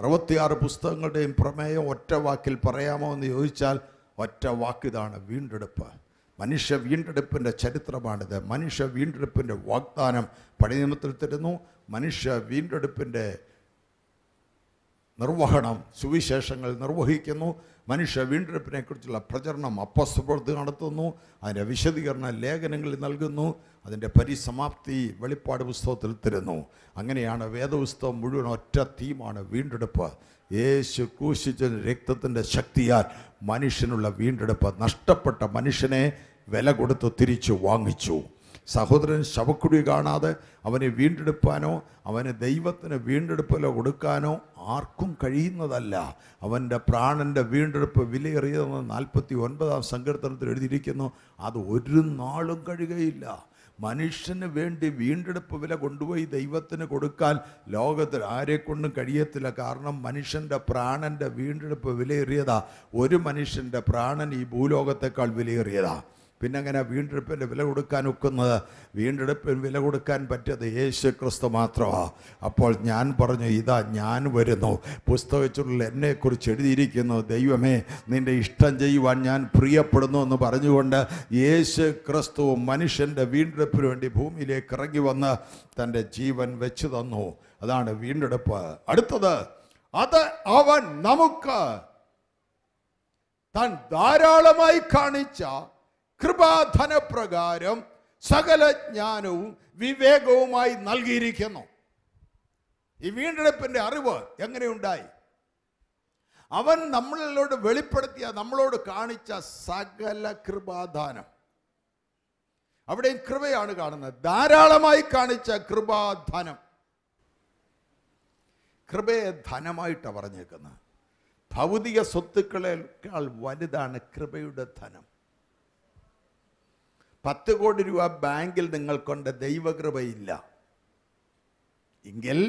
അറുപത്തിയാറ് പുസ്തകങ്ങളുടെയും പ്രമേയം ഒറ്റ വാക്കിൽ പറയാമോ എന്ന് ചോദിച്ചാൽ ഒറ്റ വാക്കിതാണ് വീണ്ടെടുപ്പ് മനുഷ്യ വീണ്ടെടുപ്പിൻ്റെ ചരിത്രമാണിത് മനുഷ്യ വീണ്ടെടുപ്പിൻ്റെ വാഗ്ദാനം പഴയ നിയമത്തിൽ തരുന്നു മനുഷ്യ വീണ്ടെടുപ്പിൻ്റെ നിർവഹണം സുവിശേഷങ്ങൾ നിർവഹിക്കുന്നു മനുഷ്യ വീണ്ടെടുപ്പിനെക്കുറിച്ചുള്ള പ്രചരണം അപ്പസ്തപ്രവൃത്തി നടത്തുന്നു അതിൻ്റെ വിശദീകരണ ലേഖനങ്ങളിൽ നൽകുന്നു അതിൻ്റെ പരിസമാപ്തി വെളിപ്പാട് പുസ്തകത്തിൽ തരുന്നു അങ്ങനെയാണ് വേദപുസ്തകം മുഴുവൻ ഒറ്റ തീമാണ് വീണ്ടെടുപ്പ് യേശു ക്രൂശിച്ച രക്തത്തിൻ്റെ ശക്തിയാൽ മനുഷ്യനുള്ള വീണ്ടെടുപ്പ് നഷ്ടപ്പെട്ട മനുഷ്യനെ വില കൊടുത്ത് തിരിച്ചു വാങ്ങിച്ചു സഹോദരൻ ശവക്കുടി കാണാതെ അവനെ വീണ്ടെടുപ്പാനോ അവന് ദൈവത്തിന് വീണ്ടെടുപ്പിലോ കൊടുക്കാനോ ആർക്കും കഴിയുന്നതല്ല അവൻ്റെ പ്രാണൻ്റെ വീണ്ടെടുപ്പ് വിലയേറിയതെന്ന് നാൽപ്പത്തി ഒൻപതാം സങ്കീർത്തനത്തിൽ എഴുതിയിരിക്കുന്നു അത് ഒരു നാളും കഴിയുകയില്ല മനുഷ്യന് വേണ്ടി വീണ്ടെടുപ്പ് വില കൊണ്ടുപോയി ദൈവത്തിന് കൊടുക്കാൻ ലോകത്തിൽ ആരെക്കൊണ്ടും കഴിയത്തില്ല കാരണം മനുഷ്യൻ്റെ പ്രാണൻ്റെ വീണ്ടെടുപ്പ് വിലയേറിയതാ ഒരു മനുഷ്യൻ്റെ പ്രാണൻ ഈ ഭൂലോകത്തെക്കാൾ വിലയേറിയതാ പിന്നെ അങ്ങനെ വീണ്ടെടുപ്പിൻ്റെ വില കൊടുക്കാൻ ഒക്കുന്നത് വീണ്ടെടുപ്പിന് വില കൊടുക്കാൻ പറ്റിയത് യേശു ക്രിസ്തു മാത്രമാണ് അപ്പോൾ ഞാൻ പറഞ്ഞു ഇതാ ഞാൻ വരുന്നു പുസ്തകത്തിലുള്ള എന്നെക്കുറിച്ച് എഴുതിയിരിക്കുന്നു ദൈവമേ നിൻ്റെ ഇഷ്ടം ചെയ്യുവാൻ ഞാൻ പ്രിയപ്പെടുന്നു എന്ന് പറഞ്ഞുകൊണ്ട് യേശു ക്രിസ്തു മനുഷ്യൻ്റെ വീണ്ടെടുപ്പിന് വേണ്ടി ഭൂമിയിലേക്ക് ഇറങ്ങി വന്ന് തൻ്റെ ജീവൻ വെച്ചു തന്നു അതാണ് വീണ്ടെടുപ്പ് അടുത്തത് അത് അവൻ നമുക്ക് താൻ ധാരാളമായി കാണിച്ച കൃപാധനപ്രകാരം സകല ജ്ഞാനവും വിവേകവുമായി നൽകിയിരിക്കുന്നു ഈ വീണ്ടെടുപ്പിന്റെ അറിവ് എങ്ങനെയുണ്ടായി അവൻ നമ്മളോട് വെളിപ്പെടുത്തിയ നമ്മളോട് കാണിച്ച സകല കൃപാദാനം അവിടെയും കൃപയാണ് കാണുന്നത് ധാരാളമായി കാണിച്ച കൃപാധനം കൃപയെ ധനമായിട്ടാണ് പറഞ്ഞേക്കുന്നത് ഭൗതിക സ്വത്തുക്കളേക്കാൾ വലുതാണ് കൃപയുടെ ധനം പത്ത് കോടി രൂപ ബാങ്കിൽ നിങ്ങൾക്കുണ്ട് ദൈവകൃപയില്ല എങ്കിൽ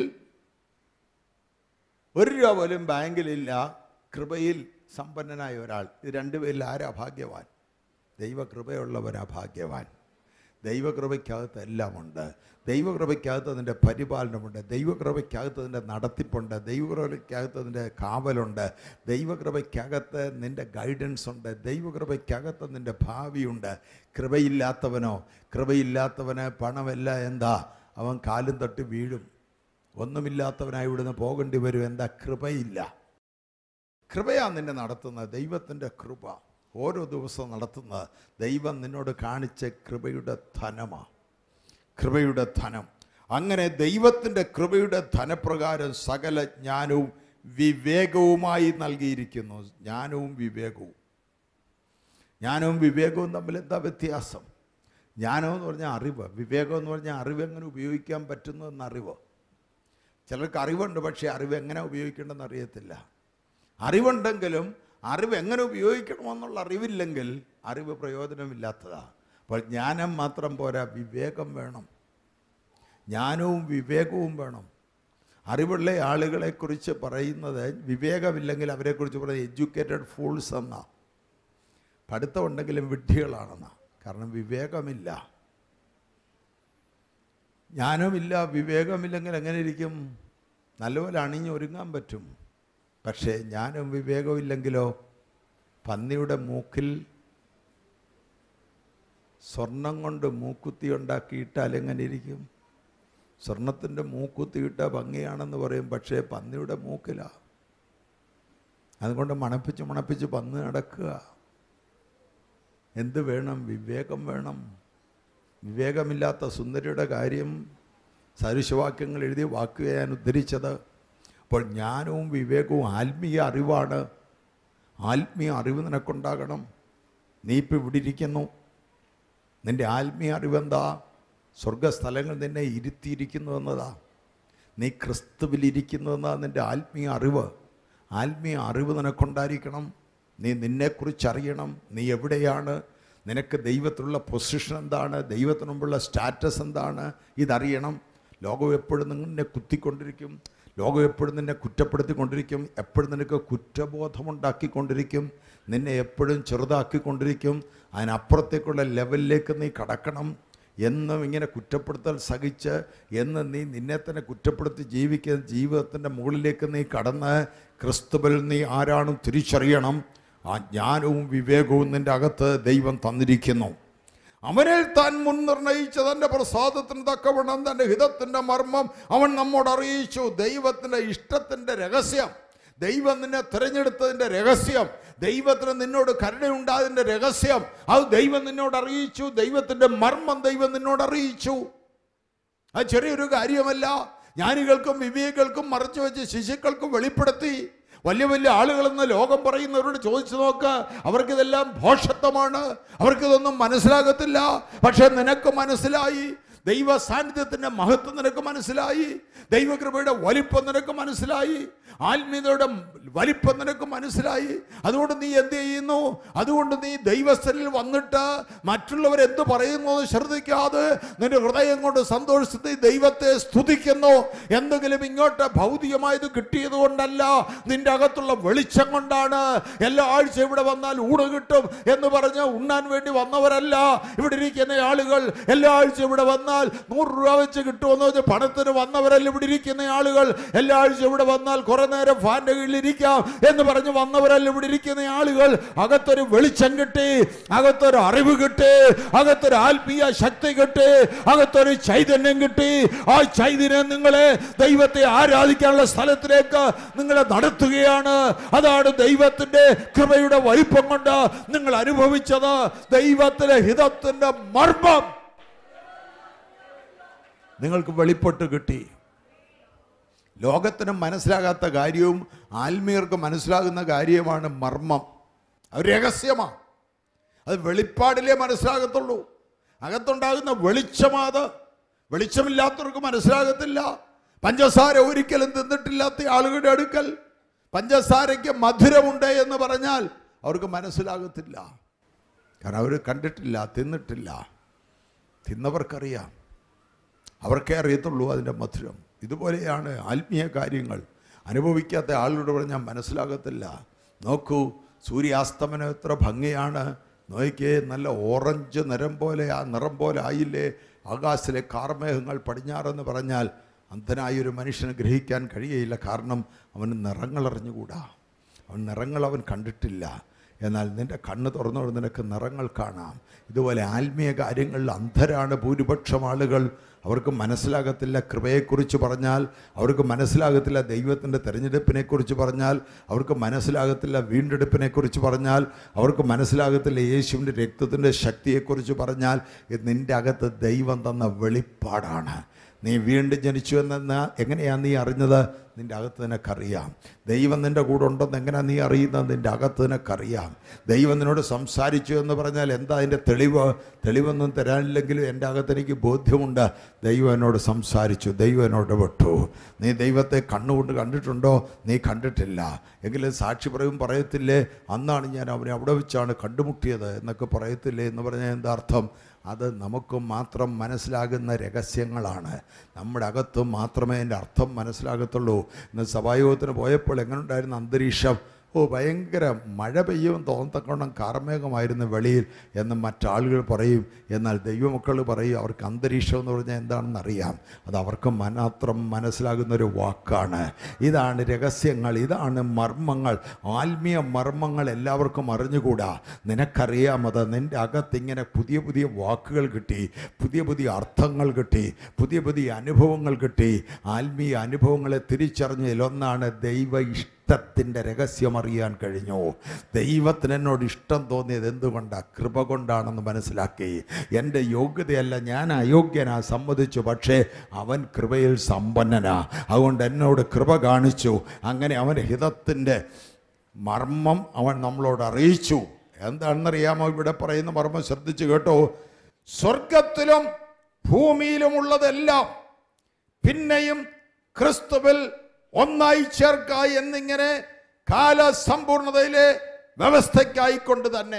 ഒരു രൂപ പോലും ബാങ്കിലില്ല കൃപയിൽ സമ്പന്നനായ ഒരാൾ ഇത് രണ്ടുപേരിൽ ആരാ ഭാഗ്യവാൻ ദൈവകൃപയുള്ളവരാ ഭാഗ്യവാൻ ദൈവകൃപയ്ക്കകത്ത് എല്ലാമുണ്ട് ദൈവകൃപയ്ക്കകത്ത് അതിൻ്റെ പരിപാലനമുണ്ട് ദൈവകൃപയ്ക്കകത്ത് അതിൻ്റെ നടത്തിപ്പുണ്ട് ദൈവകൃപയ്ക്കകത്ത് അതിൻ്റെ കാവലുണ്ട് ദൈവകൃപയ്ക്കകത്ത് നിൻ്റെ ഗൈഡൻസ് ഉണ്ട് ദൈവകൃപയ്ക്കകത്ത് നിൻ്റെ ഭാവിയുണ്ട് കൃപയില്ലാത്തവനോ കൃപയില്ലാത്തവന് പണമല്ല എന്താ അവൻ കാലും തട്ടി വീഴും ഒന്നുമില്ലാത്തവനായി ഇവിടുന്ന് പോകേണ്ടി വരും എന്താ കൃപയില്ല കൃപയാണ് നിന്നെ നടത്തുന്നത് ദൈവത്തിൻ്റെ കൃപ ഓരോ ദിവസവും നടത്തുന്നത് ദൈവം നിന്നോട് കാണിച്ച കൃപയുടെ ധനമാണ് കൃപയുടെ ധനം അങ്ങനെ ദൈവത്തിൻ്റെ കൃപയുടെ ധനപ്രകാരം സകല ജ്ഞാനവും വിവേകവുമായി നൽകിയിരിക്കുന്നു ജ്ഞാനവും വിവേകവും ജ്ഞാനവും വിവേകവും തമ്മിൽ എന്താ വ്യത്യാസം ജ്ഞാനം എന്ന് പറഞ്ഞാൽ അറിവ് വിവേകം എന്ന് പറഞ്ഞാൽ അറിവ് എങ്ങനെ ഉപയോഗിക്കാൻ പറ്റുന്നു എന്ന അറിവ് ചിലർക്ക് അറിവുണ്ട് പക്ഷേ അറിവ് എങ്ങനെ ഉപയോഗിക്കേണ്ടെന്ന് അറിയത്തില്ല അറിവുണ്ടെങ്കിലും അറിവ് എങ്ങനെ ഉപയോഗിക്കണമെന്നുള്ള അറിവില്ലെങ്കിൽ അറിവ് പ്രയോജനമില്ലാത്തതാണ് അപ്പോൾ ജ്ഞാനം മാത്രം പോരാ വിവേകം വേണം ജ്ഞാനവും വിവേകവും വേണം അറിവുള്ള ആളുകളെക്കുറിച്ച് പറയുന്നത് വിവേകമില്ലെങ്കിൽ അവരെക്കുറിച്ച് പറയുന്നത് എഡ്യൂക്കേറ്റഡ് ഫൂൾസ് എന്നാ പഠിത്തമുണ്ടെങ്കിലും വിഡ്ഢികളാണെന്നാ കാരണം വിവേകമില്ല ജ്ഞാനമില്ല വിവേകമില്ലെങ്കിൽ എങ്ങനെ ഇരിക്കും നല്ലപോലെ അണിഞ്ഞൊരുങ്ങാൻ പറ്റും പക്ഷേ ജ്ഞാനം വിവേകമില്ലെങ്കിലോ പന്നിയുടെ മൂക്കിൽ സ്വർണം കൊണ്ട് മൂക്കുത്തി ഉണ്ടാക്കിയിട്ടാൽ എങ്ങനെ ഇരിക്കും സ്വർണത്തിൻ്റെ മൂക്കുത്തിയിട്ട ഭംഗിയാണെന്ന് പറയും പക്ഷേ പന്നിയുടെ മൂക്കിലാ അതുകൊണ്ട് മണപ്പിച്ച് മണപ്പിച്ച് പന്ന് നടക്കുക എന്ത് വേണം വിവേകം വേണം വിവേകമില്ലാത്ത സുന്ദരിയുടെ കാര്യം സരുശവാക്യങ്ങൾ എഴുതിയ വാക്കുകൾ ഞാൻ ഉദ്ധരിച്ചത് അപ്പോൾ ജ്ഞാനവും വിവേകവും ആത്മീയ അറിവാണ് ആത്മീയ അറിവ് നിനക്കുണ്ടാകണം നീ ഇപ്പം ഇവിടെ ഇരിക്കുന്നു നിൻ്റെ ആത്മീയ അറിവെന്താ സ്വർഗസ്ഥലങ്ങൾ നിന്നെ ഇരുത്തിയിരിക്കുന്നു എന്നതാ നീ ക്രിസ്തുവിലിരിക്കുന്നു എന്നതാ നിൻ്റെ ആത്മീയ അറിവ് ആത്മീയ അറിവ് നിനക്കുണ്ടായിരിക്കണം നീ നിന്നെക്കുറിച്ച് അറിയണം നീ എവിടെയാണ് നിനക്ക് ദൈവത്തിലുള്ള പൊസിഷൻ എന്താണ് ദൈവത്തിന് മുമ്പുള്ള സ്റ്റാറ്റസ് എന്താണ് ഇതറിയണം ലോകം എപ്പോഴും നിന്നെ കുത്തിക്കൊണ്ടിരിക്കും ലോകം എപ്പോഴും നിന്നെ കുറ്റപ്പെടുത്തിക്കൊണ്ടിരിക്കും എപ്പോഴും നിനക്ക് കുറ്റബോധമുണ്ടാക്കിക്കൊണ്ടിരിക്കും നിന്നെ എപ്പോഴും ചെറുതാക്കിക്കൊണ്ടിരിക്കും അതിനപ്പുറത്തേക്കുള്ള ലെവലിലേക്ക് നീ കടക്കണം എന്നും ഇങ്ങനെ കുറ്റപ്പെടുത്തൽ സഹിച്ച് എന്ന് നീ നിന്നെ തന്നെ കുറ്റപ്പെടുത്തി ജീവിക്കുന്ന ജീവിതത്തിൻ്റെ മുകളിലേക്ക് നീ കടന്ന് ക്രിസ്തുവിൽ നീ ആരാണെന്ന് തിരിച്ചറിയണം ആ ജ്ഞാനവും വിവേകവും നിൻ്റെ അകത്ത് ദൈവം തന്നിരിക്കുന്നു അവനിൽ താൻ മുൻ നിർണയിച്ച തൻ്റെ പ്രസാദത്തിന് തക്കവണ്ണം തൻ്റെ ഹിതത്തിൻ്റെ മർമ്മം അവൻ നമ്മോട് അറിയിച്ചു ദൈവത്തിൻ്റെ ഇഷ്ടത്തിൻ്റെ രഹസ്യം ദൈവം നിന്നെ തിരഞ്ഞെടുത്തതിൻ്റെ രഹസ്യം ദൈവത്തിന് നിന്നോട് കരുണയുണ്ടായതിൻ്റെ രഹസ്യം അത് ദൈവം നിന്നോട് അറിയിച്ചു ദൈവത്തിൻ്റെ മർമ്മം ദൈവം നിന്നോട് അറിയിച്ചു അത് ചെറിയൊരു കാര്യമല്ല ജ്ഞാനികൾക്കും വിവേകൾക്കും മറച്ചു വെച്ച് ശിശുക്കൾക്കും വെളിപ്പെടുത്തി വലിയ വലിയ ആളുകളെന്ന് ലോകം പറയുന്നവരോട് ചോദിച്ചു നോക്ക് അവർക്കിതെല്ലാം ഭോഷത്വമാണ് അവർക്കിതൊന്നും മനസ്സിലാകത്തില്ല പക്ഷെ നിനക്ക് മനസ്സിലായി ദൈവ സാന്നിധ്യത്തിൻ്റെ മഹത്വം നിനക്ക് മനസ്സിലായി ദൈവകൃപയുടെ വലിപ്പം നിനക്ക് മനസ്സിലായി ആത്മീയതയുടെ വലിപ്പം നിനക്ക് മനസ്സിലായി അതുകൊണ്ട് നീ എന്ത് ചെയ്യുന്നു അതുകൊണ്ട് നീ ദൈവസ്ഥനിൽ വന്നിട്ട് മറ്റുള്ളവർ എന്ത് പറയുന്നു എന്ന് ശ്രദ്ധിക്കാതെ നിന്റെ ഹൃദയം കൊണ്ട് സന്തോഷിച്ച് ദൈവത്തെ സ്തുതിക്കുന്നു എന്തെങ്കിലും ഇങ്ങോട്ട് ഭൗതികമായത് കിട്ടിയത് കൊണ്ടല്ല നിന്റെ അകത്തുള്ള വെളിച്ചം കൊണ്ടാണ് എല്ലാ ആഴ്ച ഇവിടെ വന്നാൽ ഊണ് കിട്ടും എന്ന് പറഞ്ഞ് ഉണ്ണാൻ വേണ്ടി വന്നവരല്ല ഇവിടെ ഇരിക്കുന്ന ആളുകൾ എല്ലാ ആഴ്ച ഇവിടെ വന്നാൽ നൂറ് രൂപ വെച്ച് കിട്ടുമെന്ന് വെച്ച് പണത്തിന് വന്നവരല്ല ഇവിടെ ഇരിക്കുന്ന ആളുകൾ എല്ലാ ആഴ്ച ഇവിടെ വന്നാൽ കുറെ നേരം ഫാൻ്റെ കീഴിൽ ഇരിക്കാം എന്ന് പറഞ്ഞ് വന്നവരല്ല ഇവിടെ ഇരിക്കുന്ന ആളുകൾ അകത്തൊരു വെളിച്ചം കിട്ടി അകത്തൊരു അറിവ് കിട്ടി അകത്തൊരു ആത്മീയ ശക്തി കിട്ടി അകത്തൊരു ചൈതന്യം കിട്ടി ആ ചൈതന്യം നിങ്ങളെ ദൈവത്തെ ആരാധിക്കാനുള്ള സ്ഥലത്തിലേക്ക് നിങ്ങളെ നടത്തുകയാണ് അതാണ് ദൈവത്തിന്റെ കൃപയുടെ വലിപ്പം കൊണ്ട് നിങ്ങൾ അനുഭവിച്ചത് ദൈവത്തിലെ ഹിതത്തിന്റെ മർമ്മം നിങ്ങൾക്ക് വെളിപ്പെട്ട് കിട്ടി ലോകത്തിന് മനസ്സിലാകാത്ത കാര്യവും ആത്മീയർക്ക് മനസ്സിലാകുന്ന കാര്യമാണ് മർമ്മം അത് രഹസ്യമാണ് അത് വെളിപ്പാടിലേ മനസ്സിലാകത്തുള്ളൂ അകത്തുണ്ടാകുന്ന വെളിച്ചമാത് വെളിച്ചമില്ലാത്തവർക്ക് മനസ്സിലാകത്തില്ല പഞ്ചസാര ഒരിക്കലും തിന്നിട്ടില്ലാത്ത ആളുകളുടെ അടുക്കൽ പഞ്ചസാരയ്ക്ക് മധുരമുണ്ട് എന്ന് പറഞ്ഞാൽ അവർക്ക് മനസ്സിലാകത്തില്ല കാരണം അവർ കണ്ടിട്ടില്ല തിന്നിട്ടില്ല തിന്നവർക്കറിയാം അവർക്കേ അറിയത്തുള്ളൂ അതിൻ്റെ മധുരം ഇതുപോലെയാണ് ആത്മീയ കാര്യങ്ങൾ അനുഭവിക്കാത്ത ആളോട് പറഞ്ഞാൽ മനസ്സിലാകത്തില്ല നോക്കൂ സൂര്യാസ്തമനം എത്ര ഭംഗിയാണ് നോക്കിയേ നല്ല ഓറഞ്ച് നിറം പോലെ ആ നിറം പോലെ ആയില്ലേ ആകാശത്തിലെ കാർമേഘങ്ങൾ പടിഞ്ഞാറെന്ന് പറഞ്ഞാൽ അന്ധനായ ഒരു മനുഷ്യന് ഗ്രഹിക്കാൻ കഴിയയില്ല കാരണം അവന് നിറങ്ങൾ അറിഞ്ഞുകൂടാ അവൻ നിറങ്ങൾ അവൻ കണ്ടിട്ടില്ല എന്നാൽ നിൻ്റെ കണ്ണ് തുറന്നോട് നിനക്ക് നിറങ്ങൾ കാണാം ഇതുപോലെ ആത്മീയ കാര്യങ്ങളിൽ അന്ധരാണ് ഭൂരിപക്ഷം ആളുകൾ അവർക്ക് മനസ്സിലാകത്തില്ല കൃപയെക്കുറിച്ച് പറഞ്ഞാൽ അവർക്ക് മനസ്സിലാകത്തില്ല ദൈവത്തിൻ്റെ തെരഞ്ഞെടുപ്പിനെക്കുറിച്ച് പറഞ്ഞാൽ അവർക്ക് മനസ്സിലാകത്തില്ല വീണ്ടെടുപ്പിനെക്കുറിച്ച് പറഞ്ഞാൽ അവർക്ക് മനസ്സിലാകത്തില്ല യേശുവിൻ്റെ രക്തത്തിൻ്റെ ശക്തിയെക്കുറിച്ച് പറഞ്ഞാൽ ഇത് നിൻ്റെ അകത്ത് ദൈവം തന്ന വെളിപ്പാടാണ് നീ വീണ്ടും ജനിച്ചു എന്ന എങ്ങനെയാണ് നീ അറിഞ്ഞത് നിൻ്റെ അകത്ത് നിനക്കറിയാം ദൈവം നിൻ്റെ കൂടെ ഉണ്ടെന്ന് എങ്ങനെയാണ് നീ അറിയുന്നത് നിൻ്റെ അകത്ത് നിനക്കറിയാം ദൈവം നിന്നോട് സംസാരിച്ചു എന്ന് പറഞ്ഞാൽ എന്താ അതിൻ്റെ തെളിവ് തെളിവൊന്നും തരാനില്ലെങ്കിലും എൻ്റെ അകത്ത് എനിക്ക് ബോധ്യമുണ്ട് ദൈവം എന്നോട് സംസാരിച്ചു ദൈവം എന്നോട് വിട്ടു നീ ദൈവത്തെ കണ്ണുകൊണ്ട് കണ്ടിട്ടുണ്ടോ നീ കണ്ടിട്ടില്ല എങ്കിലും സാക്ഷി പറയും പറയത്തില്ലേ അന്നാണ് ഞാൻ അവനെ അവിടെ വെച്ചാണ് കണ്ടുമുട്ടിയത് എന്നൊക്കെ പറയത്തില്ലേ എന്ന് പറഞ്ഞാൽ എന്താ അർത്ഥം അത് നമുക്ക് മാത്രം മനസ്സിലാകുന്ന രഹസ്യങ്ങളാണ് നമ്മുടെ അകത്ത് മാത്രമേ അതിൻ്റെ അർത്ഥം മനസ്സിലാകത്തുള്ളൂ ഇന്ന് സഭായോഗത്തിന് പോയപ്പോൾ എങ്ങനെ ഉണ്ടായിരുന്ന അന്തരീക്ഷം ഓ ഭയങ്കര മഴ പെയ്യും തോന്നത്തക്കോണം കാർമേഘമായിരുന്നു വെളിയിൽ എന്ന് മറ്റാളുകൾ പറയും എന്നാൽ ദൈവമക്കൾ പറയും അവർക്ക് അന്തരീക്ഷം എന്ന് പറഞ്ഞാൽ എന്താണെന്ന് അറിയാം അത് അവർക്ക് മാത്രം മനസ്സിലാകുന്ന ഒരു വാക്കാണ് ഇതാണ് രഹസ്യങ്ങൾ ഇതാണ് മർമ്മങ്ങൾ ആത്മീയ മർമ്മങ്ങൾ എല്ലാവർക്കും അറിഞ്ഞുകൂടാ നിനക്കറിയാം അത് നിൻ്റെ അകത്തിങ്ങനെ പുതിയ പുതിയ വാക്കുകൾ കിട്ടി പുതിയ പുതിയ അർത്ഥങ്ങൾ കിട്ടി പുതിയ പുതിയ അനുഭവങ്ങൾ കിട്ടി ആത്മീയ അനുഭവങ്ങളെ തിരിച്ചറിഞ്ഞതിലൊന്നാണ് ദൈവ ഇഷ്ടം ഇഷ്ടത്തിൻ്റെ രഹസ്യം അറിയാൻ കഴിഞ്ഞു ദൈവത്തിന് എന്നോട് ഇഷ്ടം തോന്നിയത് എന്തുകൊണ്ടാണ് കൃപ കൊണ്ടാണെന്ന് മനസ്സിലാക്കി എൻ്റെ യോഗ്യതയല്ല ഞാൻ അയോഗ്യനാ സമ്മതിച്ചു പക്ഷേ അവൻ കൃപയിൽ സമ്പന്നനാ അതുകൊണ്ട് എന്നോട് കൃപ കാണിച്ചു അങ്ങനെ അവൻ ഹിതത്തിൻ്റെ മർമ്മം അവൻ നമ്മളോട് അറിയിച്ചു എന്താണെന്നറിയാമോ ഇവിടെ പറയുന്ന മർമ്മം ശ്രദ്ധിച്ചു കേട്ടോ സ്വർഗത്തിലും ഭൂമിയിലുമുള്ളതെല്ലാം പിന്നെയും ക്രിസ്തുവിൽ ഒന്നായി ചേർക്ക എന്നിങ്ങനെ കാലസമ്പൂർണതയിലെ വ്യവസ്ഥയ്ക്കായിക്കൊണ്ട് തന്നെ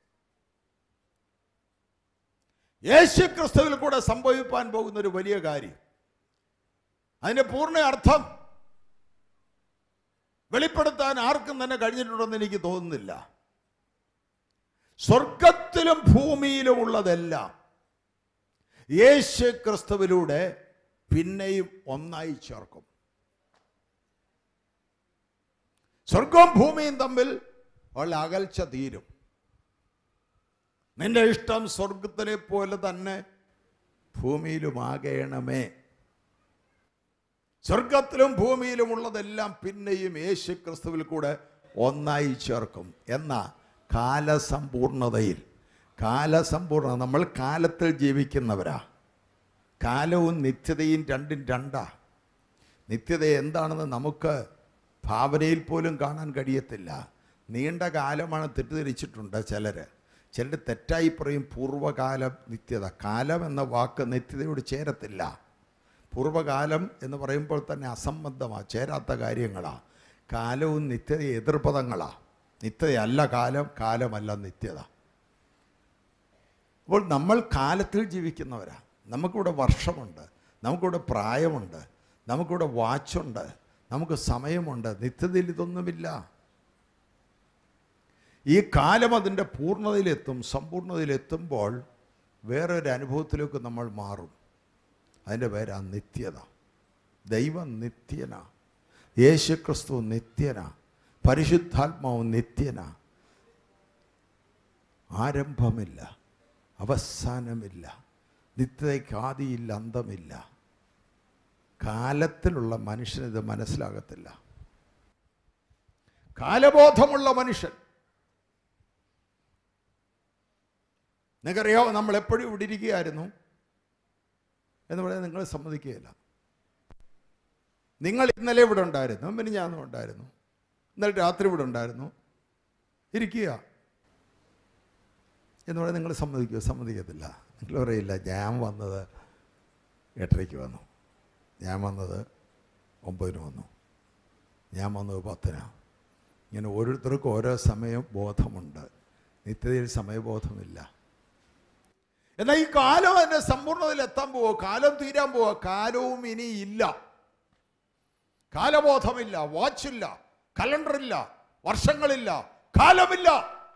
യേശു ക്രിസ്തുവിൽ കൂടെ സംഭവിപ്പാൻ പോകുന്ന ഒരു വലിയ കാര്യം അതിന്റെ പൂർണ്ണ അർത്ഥം വെളിപ്പെടുത്താൻ ആർക്കും തന്നെ കഴിഞ്ഞിട്ടുണ്ടെന്ന് എനിക്ക് തോന്നുന്നില്ല സ്വർഗത്തിലും ഭൂമിയിലും ഉള്ളതെല്ലാം യേശു ക്രിസ്തുവിലൂടെ പിന്നെയും ഒന്നായി ചേർക്കും സ്വർഗവും ഭൂമിയും തമ്മിൽ ഉള്ള അകൽച്ച തീരും നിന്റെ ഇഷ്ടം സ്വർഗത്തിലെ പോലെ തന്നെ ഭൂമിയിലുമാകണമേ സ്വർഗത്തിലും ഭൂമിയിലും ഉള്ളതെല്ലാം പിന്നെയും യേശു ക്രിസ്തുവിൽ കൂടെ ഒന്നായി ചേർക്കും എന്ന കാലസമ്പൂർണതയിൽ കാലസമ്പൂർണ നമ്മൾ കാലത്തിൽ ജീവിക്കുന്നവരാ കാലവും നിത്യതയും രണ്ടും രണ്ടാ നിത്യത എന്താണെന്ന് നമുക്ക് ഭാവനയിൽ പോലും കാണാൻ കഴിയത്തില്ല നീണ്ട കാലമാണ് തെറ്റിദ്ധരിച്ചിട്ടുണ്ട് ചിലർ ചിലർ തെറ്റായി പറയും പൂർവ്വകാല നിത്യത കാലം എന്ന വാക്ക് നിത്യതയോട് ചേരത്തില്ല പൂർവ്വകാലം എന്ന് പറയുമ്പോൾ തന്നെ അസംബന്ധമാണ് ചേരാത്ത കാര്യങ്ങളാണ് കാലവും നിത്യത എതിർപദങ്ങളാണ് നിത്യതയല്ല കാലം കാലമല്ല നിത്യത അപ്പോൾ നമ്മൾ കാലത്തിൽ ജീവിക്കുന്നവരാ നമുക്കിവിടെ വർഷമുണ്ട് നമുക്കിവിടെ പ്രായമുണ്ട് നമുക്കിവിടെ വാച്ചുണ്ട് നമുക്ക് സമയമുണ്ട് നിത്യതയിൽ ഇതൊന്നുമില്ല ഈ കാലം അതിൻ്റെ പൂർണ്ണതയിലെത്തും സമ്പൂർണ്ണതയിലെത്തുമ്പോൾ വേറൊരു അനുഭവത്തിലേക്ക് നമ്മൾ മാറും അതിൻ്റെ പേരാ നിത്യത ദൈവം നിത്യന യേശുക്രിസ്തു നിത്യന പരിശുദ്ധാത്മാവ് നിത്യന ആരംഭമില്ല അവസാനമില്ല നിത്യതയ്ക്ക് ആദിയില്ല അന്തമില്ല കാലത്തിലുള്ള മനുഷ്യനിത് മനസ്സിലാകത്തില്ല കാലബോധമുള്ള മനുഷ്യൻ നിങ്ങൾക്കറിയാമോ നമ്മൾ എപ്പോഴും ഇവിടെ ഇരിക്കുകയായിരുന്നു എന്ന് പറയാൻ നിങ്ങൾ സമ്മതിക്കുകയില്ല നിങ്ങൾ ഇന്നലെ ഇവിടെ ഉണ്ടായിരുന്നു മിനിഞ്ഞാന്നും ഉണ്ടായിരുന്നു ഇന്നലെ രാത്രി ഇവിടെ ഉണ്ടായിരുന്നു ഇരിക്കുക എന്ന് പറയാൻ നിങ്ങൾ സമ്മതിക്കുമോ സമ്മതിക്കത്തില്ല നിങ്ങൾ പറയില്ല ഞാൻ വന്നത് എട്ടരയ്ക്ക് വന്നു ഞാൻ വന്നത് ഒമ്പതിന് വന്നു ഞാൻ വന്നത് പത്തിനാണ് ഇങ്ങനെ ഓരോരുത്തർക്കും ഓരോ സമയം ബോധമുണ്ട് നിത്യതയിൽ സമയബോധമില്ല എന്നാൽ ഈ കാലം അതിൻ്റെ സമ്പൂർണ്ണതയിൽ എത്താൻ പോവോ കാലം തീരാൻ പോവോ കാലവും ഇനി ഇല്ല കാലബോധമില്ല വാച്ചില്ല കലണ്ടറില്ല വർഷങ്ങളില്ല കാലമില്ല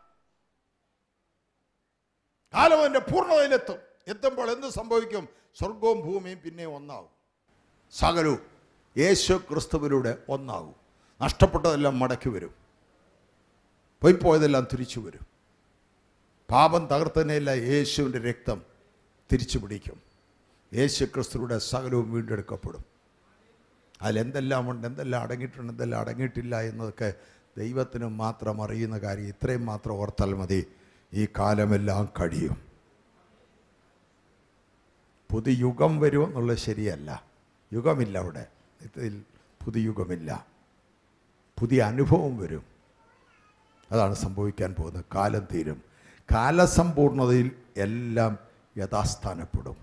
കാലം അതിൻ്റെ പൂർണ്ണതയിലെത്തും എത്തുമ്പോൾ എന്ത് സംഭവിക്കും സ്വർഗവും ഭൂമിയും പിന്നെ ഒന്നാവും സകലവും യേശു ക്രിസ്തുവിലൂടെ ഒന്നാകും നഷ്ടപ്പെട്ടതെല്ലാം മടക്കി വരും പോയിപ്പോയതെല്ലാം തിരിച്ചു വരും പാപം തകർത്തനെയല്ല യേശുവിൻ്റെ രക്തം തിരിച്ചു പിടിക്കും യേശു ക്രിസ്തുവിടെ സകലവും വീണ്ടെടുക്കപ്പെടും അതിലെന്തെല്ലാം ഉണ്ട് എന്തെല്ലാം അടങ്ങിയിട്ടുണ്ട് എന്തെല്ലാം അടങ്ങിയിട്ടില്ല എന്നതൊക്കെ ദൈവത്തിന് മാത്രം അറിയുന്ന കാര്യം ഇത്രയും മാത്രം ഓർത്താൽ മതി ഈ കാലമെല്ലാം കഴിയും പുതിയ യുഗം വരുമോ എന്നുള്ളത് ശരിയല്ല യുഗമില്ല അവിടെ ഇതിൽ പുതിയ യുഗമില്ല പുതിയ അനുഭവം വരും അതാണ് സംഭവിക്കാൻ പോകുന്നത് കാലം തീരും കാലസമ്പൂർണതയിൽ എല്ലാം യഥാസ്ഥാനപ്പെടും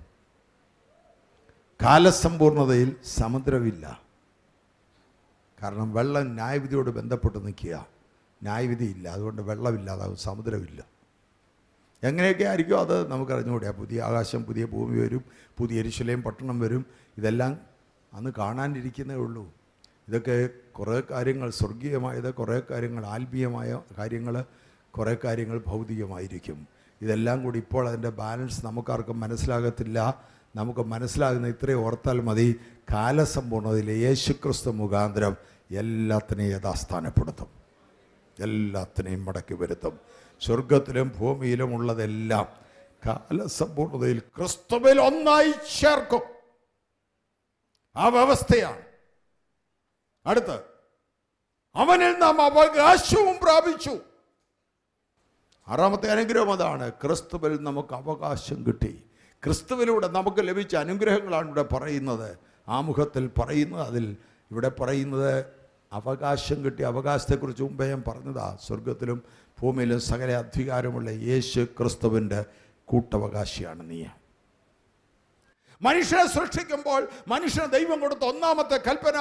കാലസമ്പൂർണതയിൽ സമുദ്രമില്ല കാരണം വെള്ളം ന്യായവിധിയോട് ബന്ധപ്പെട്ട് നിൽക്കുക ന്യായവിധിയില്ല അതുകൊണ്ട് വെള്ളമില്ലാതാകും സമുദ്രമില്ല എങ്ങനെയൊക്കെ ആയിരിക്കും അത് നമുക്കറിഞ്ഞുകൂടാ പുതിയ ആകാശം പുതിയ ഭൂമി വരും പുതിയ എരിശിലയും പട്ടണം വരും ഇതെല്ലാം അന്ന് കാണാനിരിക്കുന്നേ ഉള്ളൂ ഇതൊക്കെ കുറേ കാര്യങ്ങൾ സ്വർഗീയമായത് കുറേ കാര്യങ്ങൾ ആത്മീയമായ കാര്യങ്ങൾ കുറേ കാര്യങ്ങൾ ഭൗതികമായിരിക്കും ഇതെല്ലാം കൂടി ഇപ്പോൾ അതിൻ്റെ ബാലൻസ് നമുക്കാർക്കും മനസ്സിലാകത്തില്ല നമുക്ക് മനസ്സിലാകുന്ന ഇത്രയും ഓർത്താൽ മതി കാലസമ്പൂർണ്ണതയിൽ യേശുക്രിസ്തു മുഖാന്തരം എല്ലാത്തിനെയും യഥാസ്ഥാനപ്പെടുത്തും എല്ലാത്തിനെയും മടക്കി വരുത്തും സ്വർഗത്തിലും ഭൂമിയിലും ഉള്ളതെല്ലാം കാലസമ്പൂർണതയിൽ ക്രിസ്തുവിൽ ഒന്നായി ചേർക്കും ആ വ്യവസ്ഥയാണ് അടുത്ത് അവനിൽ നാം അവകാശവും പ്രാപിച്ചു ആറാമത്തെ അനുഗ്രഹം അതാണ് ക്രിസ്തുവിൽ നമുക്ക് അവകാശം കിട്ടി ക്രിസ്തുവിലൂടെ നമുക്ക് ലഭിച്ച അനുഗ്രഹങ്ങളാണ് ഇവിടെ പറയുന്നത് ആമുഖത്തിൽ പറയുന്നത് അതിൽ ഇവിടെ പറയുന്നത് അവകാശം കിട്ടിയ അവകാശത്തെക്കുറിച്ച് മുമ്പേ ഞാൻ പറഞ്ഞതാ സ്വർഗത്തിലും ഭൂമിയിലും സകല അധികാരമുള്ള യേശു ക്രിസ്തുവിൻ്റെ കൂട്ടവകാശിയാണ് നീ മനുഷ്യനെ സൃഷ്ടിക്കുമ്പോൾ മനുഷ്യന് ദൈവം കൊടുത്ത ഒന്നാമത്തെ കൽപ്പന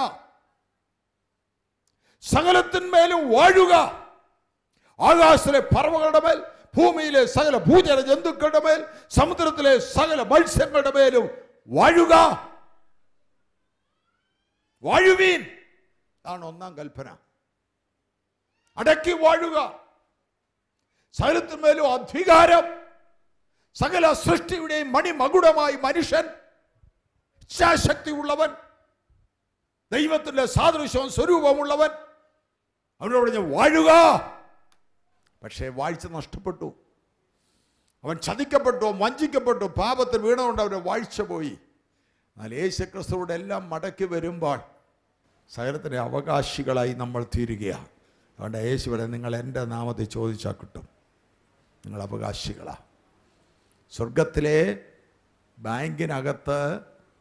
സകലത്തിന്മേലും വാഴുക ആകാശത്തിലെ പറവകളുടെ മേൽ ഭൂമിയിലെ സകല ഭൂജല ജന്തുക്കളുടെ മേൽ സമുദ്രത്തിലെ സകല മത്സ്യങ്ങളുടെ മേലും വാഴുക വാഴുവീൻ ആണ് ഒന്നാം കൽപ്പന അടക്കി വാഴുക സകലത്തിന്മേലും അധികാരം സകല സൃഷ്ടിയുടെയും മണിമകുടമായി മനുഷ്യൻ ഇച്ഛാശക്തി ഉള്ളവൻ ദൈവത്തിന്റെ സാദൃശ്യവും സ്വരൂപമുള്ളവൻ അവനോട് ഞാൻ വാഴുക പക്ഷേ വാഴ്ച നഷ്ടപ്പെട്ടു അവൻ ചതിക്കപ്പെട്ടു വഞ്ചിക്കപ്പെട്ടു പാപത്തിൽ വീണുകൊണ്ട് അവൻ്റെ വാഴ്ച പോയി എന്നാൽ യേശുക്രിസ്തുവിടെ എല്ലാം മടക്കി വരുമ്പോൾ സകലത്തിൻ്റെ അവകാശികളായി നമ്മൾ തീരുകയാണ് അതുകൊണ്ട് യേശുവിടെ നിങ്ങൾ എൻ്റെ നാമത്തെ ചോദിച്ചാൽ കിട്ടും നിങ്ങൾ അവകാശികളാണ് സ്വർഗത്തിലെ ബാങ്കിനകത്ത്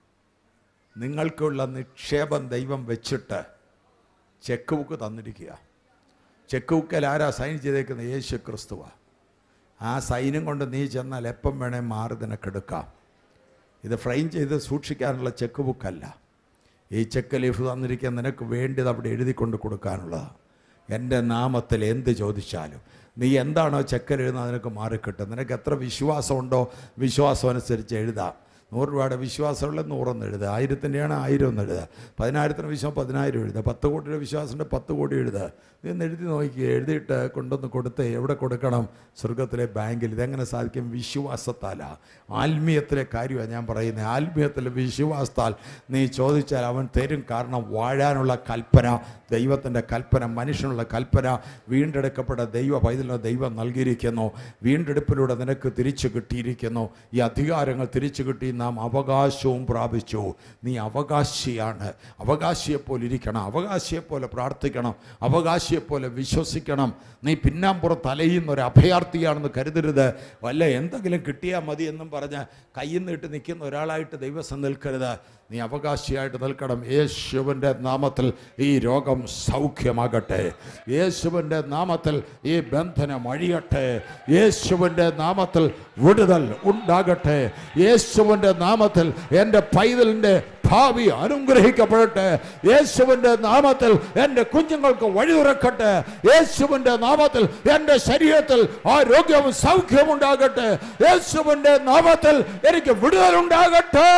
നിങ്ങൾക്കുള്ള നിക്ഷേപം ദൈവം വെച്ചിട്ട് ചെക്ക് ബുക്ക് തന്നിരിക്കുക ചെക്ക് ബുക്കിൽ ആരാ സൈൻ ചെയ്തേക്കുന്നത് യേശു ക്രിസ്തുവാ ആ സൈനും കൊണ്ട് നീ ചെന്നാൽ എപ്പം വേണേൽ മാറി നിനക്കെടുക്കാം ഇത് ഫ്രെയിം ചെയ്ത് സൂക്ഷിക്കാനുള്ള ചെക്ക് ബുക്കല്ല ഈ ചെക്ക് ലീഫ് തന്നിരിക്കാൻ നിനക്ക് വേണ്ടിയത് അവിടെ എഴുതി കൊണ്ട് കൊടുക്കാനുള്ളതാണ് എൻ്റെ നാമത്തിൽ എന്ത് ചോദിച്ചാലും നീ എന്താണോ ചെക്കൽ എഴുതുന്നത് നിനക്ക് മാറിക്കിട്ടും നിനക്ക് എത്ര വിശ്വാസമുണ്ടോ വിശ്വാസം അനുസരിച്ച് എഴുതാം നൂറ് രൂപയുടെ വിശ്വാസമുള്ള നൂറൊന്ന് എഴുതുക ആയിരത്തിൻ്റെയാണ് ആയിരം ഒന്ന് എഴുതുക പതിനായിരത്തിന് വിശ്വാസം പതിനായിരം എഴുതുക പത്ത് കോടിയുടെ വിശ്വാസമുണ്ട് പത്ത് കോടി എഴുതുക നീ ഒന്ന് എഴുതി നോക്കി എഴുതിയിട്ട് കൊണ്ടുവന്ന് കൊടുത്ത് എവിടെ കൊടുക്കണം സ്വർഗത്തിലെ ബാങ്കിൽ ഇതെങ്ങനെ സാധിക്കും വിശ്വാസത്താല ആത്മീയത്തിലെ കാര്യമാണ് ഞാൻ പറയുന്നത് ആത്മീയത്തിലെ വിശ്വാസത്താൽ നീ ചോദിച്ചാൽ അവൻ തരും കാരണം വാഴാനുള്ള കൽപ്പന ദൈവത്തിൻ്റെ കൽപ്പന മനുഷ്യനുള്ള കൽപ്പന വീണ്ടെടുക്കപ്പെട്ട ദൈവ പൈതലിന് ദൈവം നൽകിയിരിക്കുന്നു വീണ്ടെടുപ്പിലൂടെ നിനക്ക് തിരിച്ചു കിട്ടിയിരിക്കുന്നു ഈ അധികാരങ്ങൾ തിരിച്ചു കിട്ടി നാം അവകാശവും പ്രാപിച്ചു നീ അവകാശിയാണ് അവകാശിയെപ്പോലെ ഇരിക്കണം അവകാശിയെപ്പോലെ പ്രാർത്ഥിക്കണം അവകാശിയെപ്പോലെ വിശ്വസിക്കണം നീ പിന്നാമ്പുറത്ത് അലയുന്ന ഒരു അഭയാർത്ഥിയാണെന്ന് കരുതരുത് വല്ല എന്തെങ്കിലും കിട്ടിയാൽ മതി എന്നും പറഞ്ഞ് കയ്യിൽ നീട്ട് നിൽക്കുന്ന ഒരാളായിട്ട് ദൈവസം നിൽക്കരുത് നീ അവകാശിയായിട്ട് നിൽക്കണം യേശുവിൻ്റെ നാമത്തിൽ ഈ രോഗം സൗഖ്യമാകട്ടെ യേശുവിൻ്റെ നാമത്തിൽ ഈ ബന്ധനം അഴിയട്ടെ യേശുവിൻ്റെ നാമത്തിൽ വിടുതൽ ഉണ്ടാകട്ടെ യേശുവിൻ്റെ നാമത്തിൽ എൻ്റെ പൈതലിൻ്റെ ഭാവി അനുഗ്രഹിക്കപ്പെടട്ടെ യേശുവിൻ്റെ നാമത്തിൽ എൻ്റെ കുഞ്ഞുങ്ങൾക്ക് വഴി തുറക്കട്ടെ യേശുവിൻ്റെ നാമത്തിൽ എൻ്റെ ശരീരത്തിൽ ആരോഗ്യവും സൗഖ്യവും ഉണ്ടാകട്ടെ യേശുവിൻ്റെ നാമത്തിൽ എനിക്ക് വിടുതലുണ്ടാകട്ടെ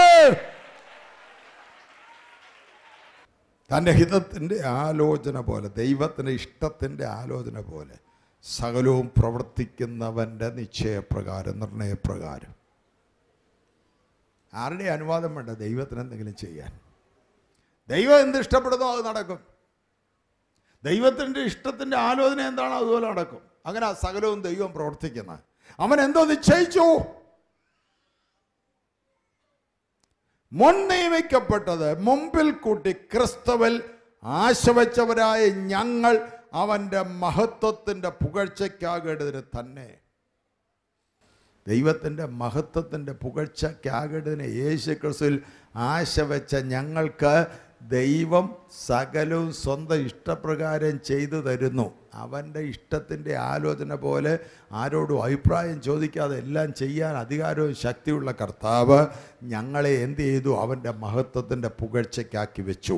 തൻ്റെ ഹിതത്തിൻ്റെ ആലോചന പോലെ ദൈവത്തിൻ്റെ ഇഷ്ടത്തിൻ്റെ ആലോചന പോലെ സകലവും പ്രവർത്തിക്കുന്നവൻ്റെ നിശ്ചയപ്രകാരം നിർണയപ്രകാരം ആരുടെ അനുവാദം വേണ്ട ദൈവത്തിന് എന്തെങ്കിലും ചെയ്യാൻ ദൈവം എന്ത് ഇഷ്ടപ്പെടുന്നോ അത് നടക്കും ദൈവത്തിൻ്റെ ഇഷ്ടത്തിൻ്റെ ആലോചന എന്താണോ അതുപോലെ നടക്കും അങ്ങനെ ആ സകലവും ദൈവം പ്രവർത്തിക്കുന്നത് അവൻ എന്തോ നിശ്ചയിച്ചു മുൻ നിയമിക്കപ്പെട്ടത് മുമ്പിൽ കൂട്ടി ക്രിസ്തുവിൽ ആശവച്ചവരായ ഞങ്ങൾ അവൻ്റെ മഹത്വത്തിൻ്റെ പുകഴ്ചയ്ക്കാകേണ്ടതിന് തന്നെ ദൈവത്തിൻ്റെ മഹത്വത്തിൻ്റെ പുകഴ്ചയ്ക്കാകേണ്ടതിന് യേശു ക്രിസ്തുവിൽ ആശ വെച്ച ഞങ്ങൾക്ക് ദൈവം സകലവും സ്വന്തം ഇഷ്ടപ്രകാരം ചെയ്തു തരുന്നു അവൻ്റെ ഇഷ്ടത്തിൻ്റെ ആലോചന പോലെ ആരോടും അഭിപ്രായം ചോദിക്കാതെ എല്ലാം ചെയ്യാൻ അധികാരവും ശക്തിയുള്ള കർത്താവ് ഞങ്ങളെ എന്ത് ചെയ്തു അവൻ്റെ മഹത്വത്തിൻ്റെ പുകഴ്ചയ്ക്കാക്കി വെച്ചു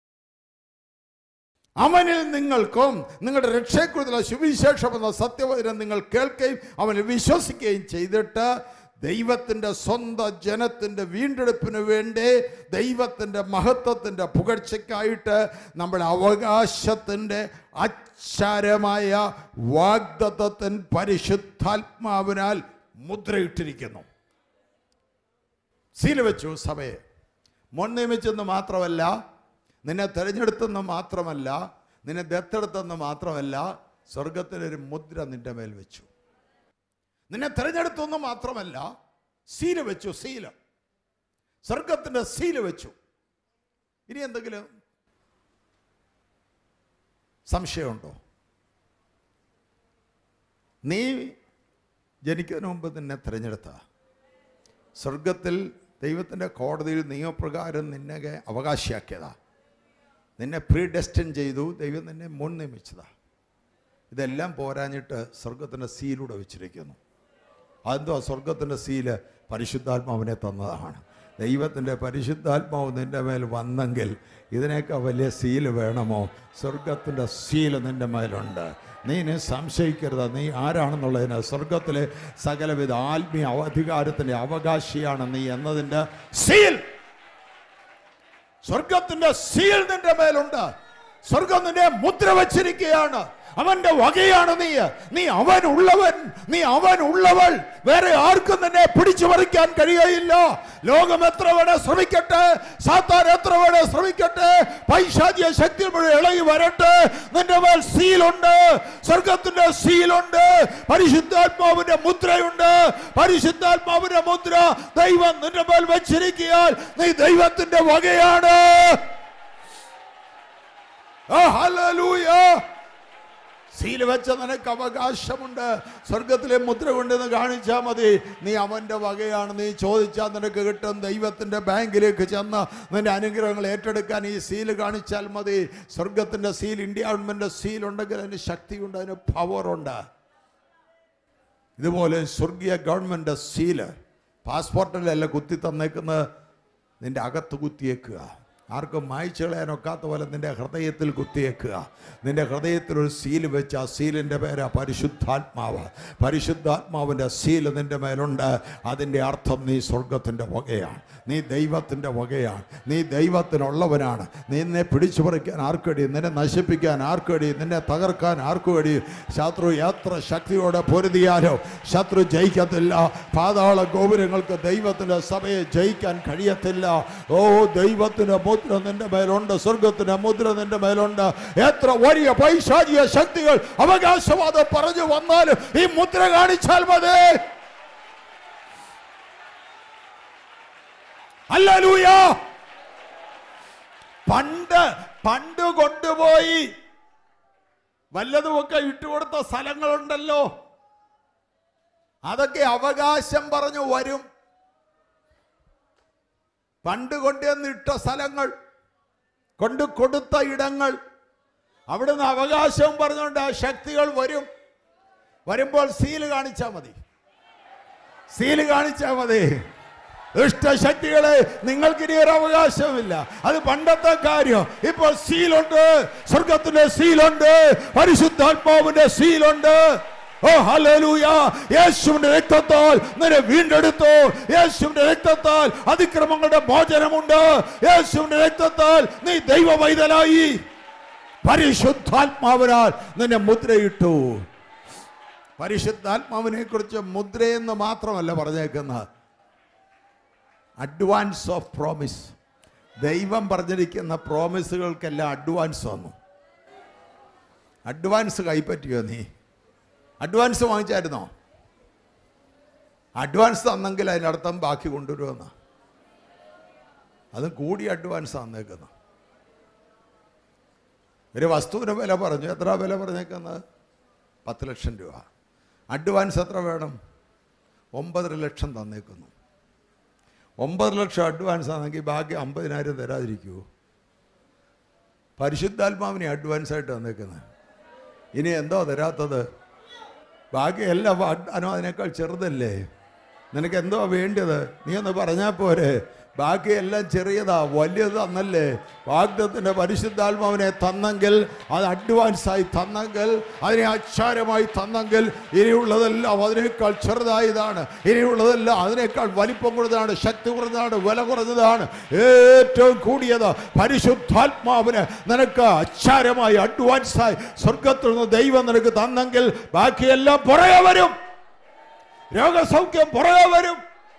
അവനിൽ നിങ്ങൾക്കും നിങ്ങളുടെ രക്ഷയെക്കുറിച്ചുള്ള സുവിശേഷം എന്ന സത്യവചനം നിങ്ങൾ കേൾക്കുകയും അവനിൽ വിശ്വസിക്കുകയും ചെയ്തിട്ട് ദൈവത്തിൻ്റെ സ്വന്തം ജനത്തിൻ്റെ വീണ്ടെടുപ്പിന് വേണ്ടി ദൈവത്തിൻ്റെ മഹത്വത്തിൻ്റെ പുകഴ്ചയ്ക്കായിട്ട് നമ്മുടെ അവകാശത്തിൻ്റെ അച്ചാരമായ വാഗ്ദത്തൻ പരിശുദ്ധാത്മാവിനാൽ മുദ്രയിട്ടിരിക്കുന്നു സീല വെച്ചു സഭയെ മുൻ നിയമിച്ചെന്ന് മാത്രമല്ല നിന്നെ തിരഞ്ഞെടുത്തെന്ന് മാത്രമല്ല നിന്നെ ദത്തെടുത്തെന്ന് മാത്രമല്ല സ്വർഗത്തിലൊരു മുദ്ര നിന്റെ മേൽ വെച്ചു നിന്നെ തിരഞ്ഞെടുത്തെന്ന് മാത്രമല്ല സീല വെച്ചു സീല സ്വർഗത്തിൻ്റെ സീല വെച്ചു ഇനി എന്തെങ്കിലും സംശയമുണ്ടോ നീ ജനിക്കുന്നതിന് മുമ്പ് നിന്നെ തിരഞ്ഞെടുത്ത സ്വർഗത്തിൽ ദൈവത്തിൻ്റെ കോടതിയിൽ നിയമപ്രകാരം നിന്നെ അവകാശിയാക്കിയതാ നിന്നെ പ്രീ ഡെസ്റ്റിൻ ചെയ്തു ദൈവം നിന്നെ മുൻ നിയമിച്ചതാ ഇതെല്ലാം പോരാഞ്ഞിട്ട് സ്വർഗത്തിൻ്റെ സീലൂടെ വെച്ചിരിക്കുന്നു അതെന്തോ സ്വർഗത്തിൻ്റെ സീല് പരിശുദ്ധാത്മാവിനെ തന്നതാണ് ദൈവത്തിൻ്റെ പരിശുദ്ധാത്മാവ് നിൻ്റെ മേൽ വന്നെങ്കിൽ ഇതിനേക്കാൾ വലിയ സീല് വേണമോ സ്വർഗത്തിൻ്റെ സീല് നിൻ്റെ മേലുണ്ട് നീ ഇനി സംശയിക്കരുത് നീ ആരാണെന്നുള്ളതിന് സ്വർഗത്തിലെ സകലവിധ ആത്മീയ അധികാരത്തിൻ്റെ അവകാശിയാണ് നീ എന്നതിൻ്റെ സീൽ സ്വർഗത്തിന്റെ സീൽ നിന്റെ മേലുണ്ട് സ്വർഗം നിന്നെ മുദ്ര വച്ചിരിക്കുകയാണ് അവന്റെ വകയാണ് നീ നീ അവൻ ഉള്ളവൻ നീ അവൻ ഉള്ളവൾ വേറെ ആർക്കും നിന്നെ പിടിച്ചു പറിക്കാൻ കഴിയുകയില്ല ലോകം എത്ര വേണേ ശ്രമിക്കട്ടെ സാത്താൻ എത്ര വേണേ ശ്രമിക്കട്ടെ പൈശാചിക ശക്തി മുഴുവൻ ഇളകി വരട്ടെ നിന്റെ മേൽ സീലുണ്ട് സ്വർഗത്തിന്റെ സീലുണ്ട് പരിശുദ്ധാത്മാവിന്റെ മുദ്രയുണ്ട് പരിശുദ്ധാത്മാവിന്റെ മുദ്ര ദൈവം നിന്റെ മേൽ വെച്ചിരിക്കിയാൽ നീ ദൈവത്തിന്റെ വകയാണ് ആ, ഹല്ലേലൂയ. സീല് വെച്ച നിനക്ക് അവകാശമുണ്ട് സ്വർഗത്തിലെ മുദ്ര കൊണ്ടെന്ന് കാണിച്ചാൽ മതി നീ അവൻ്റെ വകയാണ് നീ ചോദിച്ചാൽ നിനക്ക് കിട്ടും ദൈവത്തിൻ്റെ ബാങ്കിലേക്ക് ചെന്ന് നിന്റെ അനുഗ്രഹങ്ങൾ ഏറ്റെടുക്കാൻ ഈ സീല് കാണിച്ചാൽ മതി സ്വർഗത്തിൻ്റെ സീൽ ഇന്ത്യ ഗവൺമെൻറ് സീൽ ഉണ്ടെങ്കിൽ അതിന് ശക്തിയുണ്ട് അതിന് പവറുണ്ട് ഇതുപോലെ സ്വർഗീയ ഗവൺമെൻറ് സീല് പാസ്പോർട്ടിലല്ല കുത്തി തന്നേക്കുന്നത് നിന്റെ അകത്ത് കുത്തിയേക്കുക ആർക്കും മായ്ച്ചു കളയാനൊക്കാത്ത പോലെ നിന്റെ ഹൃദയത്തിൽ കുത്തിയേക്കുക നിന്റെ ഹൃദയത്തിൽ ഒരു സീല് വെച്ച് ആ സീലിൻ്റെ പേരാ പരിശുദ്ധാത്മാവ് പരിശുദ്ധാത്മാവിൻ്റെ സീല് നിന്റെ മേലുണ്ട് അതിൻ്റെ അർത്ഥം നീ സ്വർഗത്തിൻ്റെ വകയാണ് നീ ദൈവത്തിൻ്റെ വകയാണ് നീ ദൈവത്തിനുള്ളവനാണ് നിന്നെ പിടിച്ചു പറിക്കാൻ ആർക്കടി നിന്നെ നശിപ്പിക്കാൻ ആർക്കടി നിന്നെ തകർക്കാൻ ആർക്കുകടി ശത്രു എത്ര ശക്തിയോടെ പൊരുതിയാലോ ശത്രു ജയിക്കത്തില്ല പാതാള ഗോപുരങ്ങൾക്ക് ദൈവത്തിൻ്റെ സഭയെ ജയിക്കാൻ കഴിയത്തില്ല ഓ ദൈവത്തിൻ്റെ മുദ്ര നിന്റെ മേലുണ്ട് സ്വർഗത്തിൻ്റെ മുദ്ര നിന്റെ മേലുണ്ട് എത്ര വലിയ പൈശാചിക ശക്തികൾ അവകാശവാദം പറഞ്ഞു വന്നാലും ഈ മുദ്ര കാണിച്ചാൽ മതി അല്ലൂയ പണ്ട് പണ്ട് കൊണ്ടുപോയി വല്ലതുമൊക്കെ ഇട്ടുകൊടുത്ത സ്ഥലങ്ങളുണ്ടല്ലോ അതൊക്കെ അവകാശം പറഞ്ഞു വരും പണ്ട് കൊണ്ടുവന്ന് ഇട്ട സ്ഥലങ്ങൾ കൊണ്ട് കൊടുത്ത ഇടങ്ങൾ അവിടുന്ന് അവകാശവും പറഞ്ഞുകൊണ്ട് ആ ശക്തികൾ വരും വരുമ്പോൾ സീല് കാണിച്ചാൽ മതി സീല് കാണിച്ചാൽ മതി ദുഷ്ടശക്തികളെ നിങ്ങൾക്കിനി ഒരു അവകാശമില്ല അത് പണ്ടത്തെ കാര്യം ഇപ്പോൾ സീലുണ്ട് സ്വർഗത്തിന്റെ സീലുണ്ട് പരിശുദ്ധാത്മാവിന്റെ സീലുണ്ട് ഓ ഹല്ലേലൂയ യേശുവിന്റെ രക്തത്താൽ നിന്നെ വീണ്ടെടുത്തു യേശുവിന്റെ രക്തത്താൽ അതിക്രമങ്ങളുടെ മോചനമുണ്ട് യേശുവിന്റെ രക്തത്താൽ നീ ദൈവ വൈതലായി പരിശുദ്ധാത്മാവിനാൽ നിന്നെ മുദ്രയിട്ടു പരിശുദ്ധാത്മാവിനെ കുറിച്ച് മുദ്രയെന്ന് മാത്രമല്ല പറഞ്ഞേക്കുന്നത് അഡ്വാൻസ് ഓഫ് പ്രോമിസ് ദൈവം പറഞ്ഞിരിക്കുന്ന പ്രോമിസുകൾക്കെല്ലാം അഡ്വാൻസ് വന്നു അഡ്വാൻസ് കൈപ്പറ്റിയോ നീ അഡ്വാൻസ് വാങ്ങിച്ചായിരുന്നോ അഡ്വാൻസ് തന്നെങ്കിൽ അതിനർത്ഥം ബാക്കി കൊണ്ടുവരുമെന്ന് അതും കൂടി അഡ്വാൻസ് തന്നേക്കുന്നു ഒരു വസ്തുവിന് വില പറഞ്ഞു എത്ര വില പറഞ്ഞേക്കുന്നത് പത്ത് ലക്ഷം രൂപ അഡ്വാൻസ് എത്ര വേണം ഒമ്പതര ലക്ഷം തന്നേക്കുന്നു ഒമ്പത് ലക്ഷം അഡ്വാൻസ് ആണെങ്കിൽ ബാക്കി അമ്പതിനായിരം തരാതിരിക്കുമോ പരിശുദ്ധാത്മാവിനെ അഡ്വാൻസ് ആയിട്ട് തന്നേക്കുന്നത് ഇനി എന്തോ തരാത്തത് ബാക്കി എല്ലാ വാഗ്ദാനവും അതിനേക്കാൾ ചെറുതല്ലേ നിനക്ക് എന്തോ വേണ്ടത് നീ ഒന്ന് പറഞ്ഞാൽ പോരെ ബാക്കിയെല്ലാം ചെറിയതാ വലുത് തന്നല്ലേ വാഗ്ദത്തിൻ്റെ പരിശുദ്ധാത്മാവിനെ തന്നെങ്കിൽ അത് അഡ്വാൻസായി തന്നെങ്കിൽ അതിനെ അച്ചാരമായി തന്നെങ്കിൽ ഇനിയുള്ളതെല്ലാം അതിനേക്കാൾ ചെറുതായതാണ് ഇനിയുള്ളതെല്ലാം അതിനേക്കാൾ വലിപ്പം കുറഞ്ഞതാണ് ശക്തി കുറഞ്ഞതാണ് വില കുറഞ്ഞതാണ് ഏറ്റവും കൂടിയത് പരിശുദ്ധാത്മാവിന് നിനക്ക് അച്ചാരമായി അഡ്വാൻസായി സ്വർഗത്തിൽ നിന്ന് ദൈവം നിനക്ക് തന്നെങ്കിൽ ബാക്കിയെല്ലാം പുറകെ വരും രോഗസൗഖ്യം പുറകെ വരും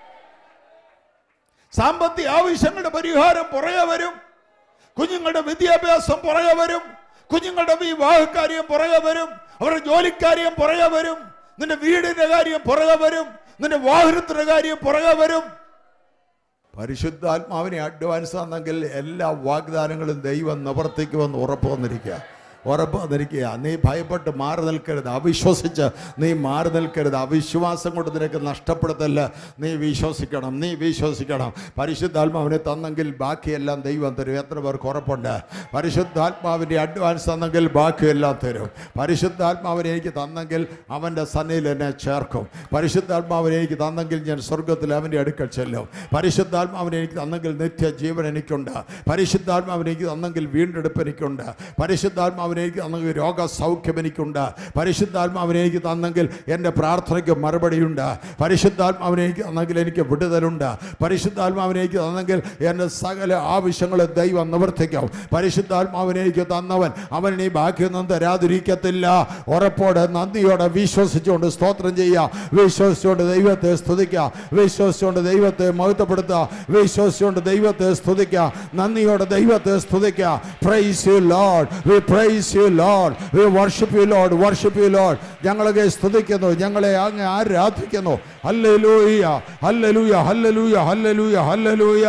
സാമ്പത്തിക ആവശ്യങ്ങളുടെ പരിഹാരം പുറകെ വരും കുഞ്ഞുങ്ങളുടെ വിദ്യാഭ്യാസം പുറകെ വരും കുഞ്ഞുങ്ങളുടെ വിവാഹകാര്യം പുറകെ വരും അവരുടെ ജോലിക്കാര്യം പുറകെ വരും നിന്റെ വീടിന്റെ കാര്യം പുറകെ വരും നിന്റെ വാഹനത്തിന്റെ കാര്യം പുറകെ വരും പരിശുദ്ധാത്മാവിനെ അഡ്വാൻസ് ആണെങ്കിൽ എല്ലാ വാഗ്ദാനങ്ങളും ദൈവം നിവർത്തിക്കുമെന്ന് ഉറപ്പ് വന്നിരിക്കുക ഉറപ്പ് വന്നിരിക്കുക നീ ഭയപ്പെട്ട് മാറി നിൽക്കരുത് അവിശ്വസിച്ച് നീ മാറി നിൽക്കരുത് അവിശ്വാസം കൊണ്ട് നിനക്ക് നഷ്ടപ്പെടുത്തല്ല നീ വിശ്വസിക്കണം നീ വിശ്വസിക്കണം പരിശുദ്ധാത്മാവിനെ തന്നെങ്കിൽ ബാക്കിയെല്ലാം ദൈവം തരും എത്ര പേർക്ക് ഉറപ്പുണ്ട് പരിശുദ്ധാത്മാവിൻ്റെ അഡ്വാൻസ് തന്നെങ്കിൽ ബാക്കിയെല്ലാം തരും പരിശുദ്ധാത്മാവിനെ എനിക്ക് തന്നെങ്കിൽ അവൻ്റെ സന്നയിൽ എന്നെ ചേർക്കും പരിശുദ്ധാത്മാവിനെ എനിക്ക് തന്നെങ്കിൽ ഞാൻ സ്വർഗത്തിൽ അവൻ്റെ അടുക്കൽ ചെല്ലും പരിശുദ്ധാത്മാവിനെ എനിക്ക് തന്നെങ്കിൽ നിത്യജീവൻ എനിക്കുണ്ട് പരിശുദ്ധാത്മാവിനെ എനിക്ക് തന്നെങ്കിൽ വീണ്ടെടുപ്പ് എനിക്കുണ്ട് പരിശുദ്ധാത്മാവിനെ പരിശുദ്ധാത്മാവിനെ എനിക്ക് തന്നെങ്കിൽ രോഗസൗഖ്യം എനിക്കുണ്ട് പരിശുദ്ധാത്മാവിനെ എനിക്ക് തന്നെങ്കിൽ എൻ്റെ പ്രാർത്ഥനയ്ക്ക് മറുപടിയുണ്ട് പരിശുദ്ധാത്മാവിനെ എനിക്ക് തന്നെങ്കിൽ എനിക്ക് വിടുതലുണ്ട് പരിശുദ്ധാത്മാവിനെ എനിക്ക് തന്നെങ്കിൽ എൻ്റെ സകല ആവശ്യങ്ങൾ ദൈവം നിവർത്തിക്കും പരിശുദ്ധാത്മാവിനെ എനിക്ക് തന്നവൻ അവൻ ഇനി ബാക്കിയൊന്നും തരാതിരിക്കത്തില്ല ഉറപ്പോടെ നന്ദിയോടെ വിശ്വസിച്ചുകൊണ്ട് സ്തോത്രം ചെയ്യുക വിശ്വസിച്ചുകൊണ്ട് ദൈവത്തെ സ്തുതിക്കുക വിശ്വസിച്ചുകൊണ്ട് ദൈവത്തെ മഹത്വപ്പെടുത്തുക വിശ്വസിച്ചുകൊണ്ട് ദൈവത്തെ സ്തുതിക്കുക നന്ദിയോടെ ദൈവത്തെ സ്തുതിക്കുക praise you Lord we praise you Lord we worship you Lord worship you Lord ഞങ്ങളെ സ്തുതിക്കുന്നു ഞങ്ങളെ അങ്ങ് ആരാധിക്കുന്നു ഹല്ലേലൂയ ഹല്ലേലൂയ ഹല്ലേലൂയ ഹല്ലേലൂയ ഹല്ലേലൂയ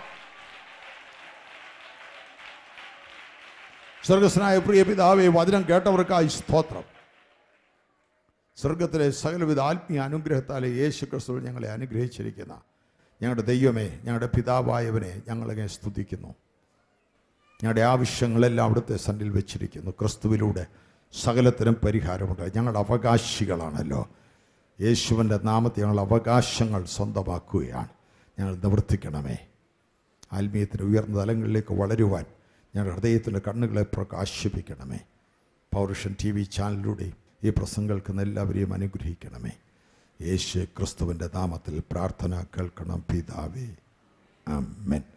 സ്വർഗസ്നായ പ്രിയ പിതാവേ വചനം കേട്ടവർക്കായി സ്തോത്രം സ്വർഗത്തിലെ സകലവിധ ആത്മീയ അനുഗ്രഹത്താലെ യേശു ക്രിസ്തു ഞങ്ങളെ അനുഗ്രഹിച്ചിരിക്കുന്ന ഞങ്ങളുടെ ദൈവമേ ഞങ്ങളുടെ പിതാവായവനെ ഞങ്ങളെ സ്തുതിക്കുന്നു ഞങ്ങളുടെ ആവശ്യങ്ങളെല്ലാം അവിടുത്തെ സന്നിൽ വെച്ചിരിക്കുന്നു ക്രിസ്തുവിലൂടെ സകലത്തിനും പരിഹാരമുണ്ട് ഞങ്ങളുടെ അവകാശികളാണല്ലോ യേശുവിൻ്റെ നാമത്തെ ഞങ്ങൾ അവകാശങ്ങൾ സ്വന്തമാക്കുകയാണ് ഞങ്ങൾ നിവർത്തിക്കണമേ ആത്മീയത്തിന് ഉയർന്ന തലങ്ങളിലേക്ക് വളരുവാൻ ഞങ്ങളുടെ ഹൃദയത്തിലെ കണ്ണുകളെ പ്രകാശിപ്പിക്കണമേ പൗരുഷൻ ടി വി ചാനലിലൂടെയും ഈ പ്രസംഗം കേൾക്കുന്ന എല്ലാവരെയും അനുഗ്രഹിക്കണമേ യേശു ക്രിസ്തുവിൻ്റെ നാമത്തിൽ പ്രാർത്ഥന കേൾക്കണം പിതാവേ അമ്മൻ